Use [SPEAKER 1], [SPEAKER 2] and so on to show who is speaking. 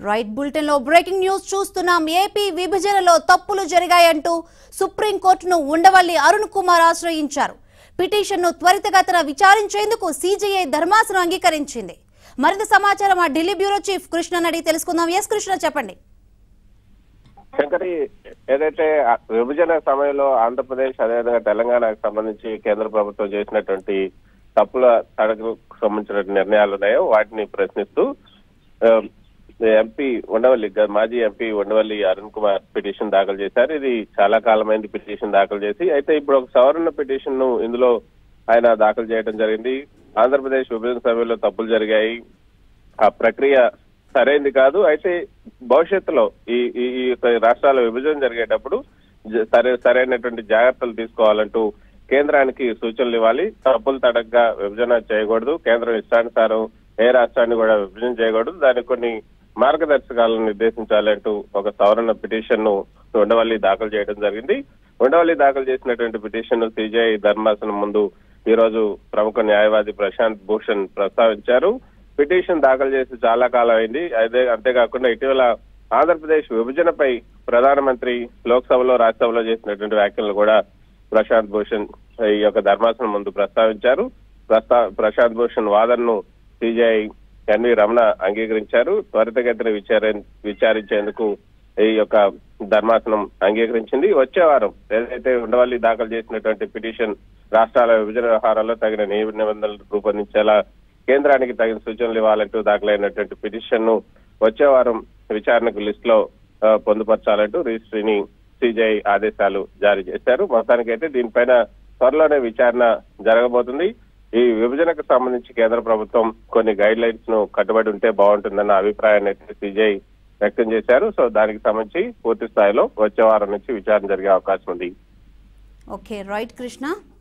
[SPEAKER 1] right bulletin లో breaking news చూస్తున్నాం AP విభజనలో తప్పులు జరిగాయంటూ సుప్రీంకోర్టును ఉండవల్లి అరుణ్ కుమార్ ఆశ్రయించారు పిటిషన్ను త్వరితగతిన విచారించేందుకు సీజీఐ ధర్మాసనం అంగీకరించింది మరింత సమాచారం ఆ ఢిల్లీ బ్యూరో చీఫ్ కృష్ణ అడిగి తెలుసుకుందాం ఎస్ కృష్ణ చెప్పండి
[SPEAKER 2] శంకరి ఏదైతే ఆ విభజన సమయంలో ఆంధ్రప్రదేశ్ అదేవిధంగా తెలంగాణకు సంబంధించి కేంద్ర ప్రభుత్వం చేసినటువంటి తప్పుల తడకు సంబంధించిన నిర్ణయాలు ఉన్నాయో వాటిని ప్రశ్నిస్తూ ఆ, ఎంపీ ఉండవల్లి గ- మాజీ ఎంపీ ఉండవల్లి అరుణ్ కుమార్ పిటిషన్ దాఖలు చేశారు ఇది చాలా కాలమైంది పిటిషన్ దాఖలు చేసి అయితే ఇప్పుడు ఒక సవరణ పిటిషన్ ను ఇందులో ఆయన దాఖలు చేయడం జరిగింది ఆంధ్రప్రదేశ్ విభజన సమయంలో తప్పులు జరిగాయి ఆ ప్రక్రియ సరైంది కాదు అయితే భవిష్యత్తులో ఈ ఈ ఈ యొక్క రాష్ట్రాల విభజన జరిగేటప్పుడు జ- సరే సరైనటువంటి జాగ్రత్తలు తీసుకోవాలంటూ కేంద్రానికి సూచనలు ఇవ్వాలి తప్పులు తడగ్గా విభజన చేయకూడదు కేంద్రం ఇష్టానుసారం ఏ రాష్ట్రాన్ని కూడా విభజన చేయకూడదు దానికి కొన్ని మార్గదర్శకాలను నిర్దేశించాలంటూ ఒక సవరణ పిటిషన్ ను ఉండవల్లి దాఖలు చేయడం జరిగింది ఉండవల్లి దాఖలు చేసినటువంటి పిటిషన్ ను సిజేఐ ధర్మాసనం ముందు ఈ రోజు ప్రముఖ న్యాయవాది ప్రశాంత్ భూషణ్ ప్రస్తావించారు పిటిషన్ దాఖలు చేసి చాలా కాలం అయింది అదే అంతేకాకుండా ఇటీవల ఆంధ్రప్రదేశ్ విభజనపై ప్రధానమంత్రి లోక్సభలో రాజ్యసభలో చేసినటువంటి వ్యాఖ్యలు కూడా ప్రశాంత్ భూషణ్ ఈ యొక్క ధర్మాసనం ముందు ప్రస్తావించారు ప్రస్తా ప్రశాంత్ భూషణ్ వాదనను సిజేఐ ఎన్వి రమణ అంగీకరించారు త్వరితగతిన విచార విచారించేందుకు ఈ యొక్క ధర్మాసనం అంగీకరించింది వచ్చే వారం ఏదైతే ఉండవల్లి దాఖలు చేసినటువంటి పిటిషన్ రాష్ట్రాల విభజన వ్యవహారాల్లో తగిన నియమ నిబంధనలు రూపొందించేలా కేంద్రానికి తగిన సూచనలు ఇవ్వాలంటూ దాఖలైనటువంటి పిటిషన్ ను వచ్చే వారం విచారణకు లిస్ట్ లో ఆ, పొందుపరచాలంటూ రిజిస్ట్రీని సిజేఐ ఆదేశాలు జారీ చేశారు మొత్తానికైతే దీనిపైన త్వరలోనే విచారణ జరగబోతుంది ఈ విభజనకు సంబంధించి కేంద్ర ప్రభుత్వం కొన్ని గైడ్ లైన్స్ ను కట్టుబడి ఉంటే బాగుంటుందన్న అభిప్రాయాన్ని అయితే సిజేఐ వ్యక్తం చేశారు సో దానికి సంబంధించి పూర్తి స్థాయిలో వచ్చే వారం నుంచి విచారణ జరిగే అవకాశం ఉంది
[SPEAKER 1] ఓకే రైట్ కృష్ణ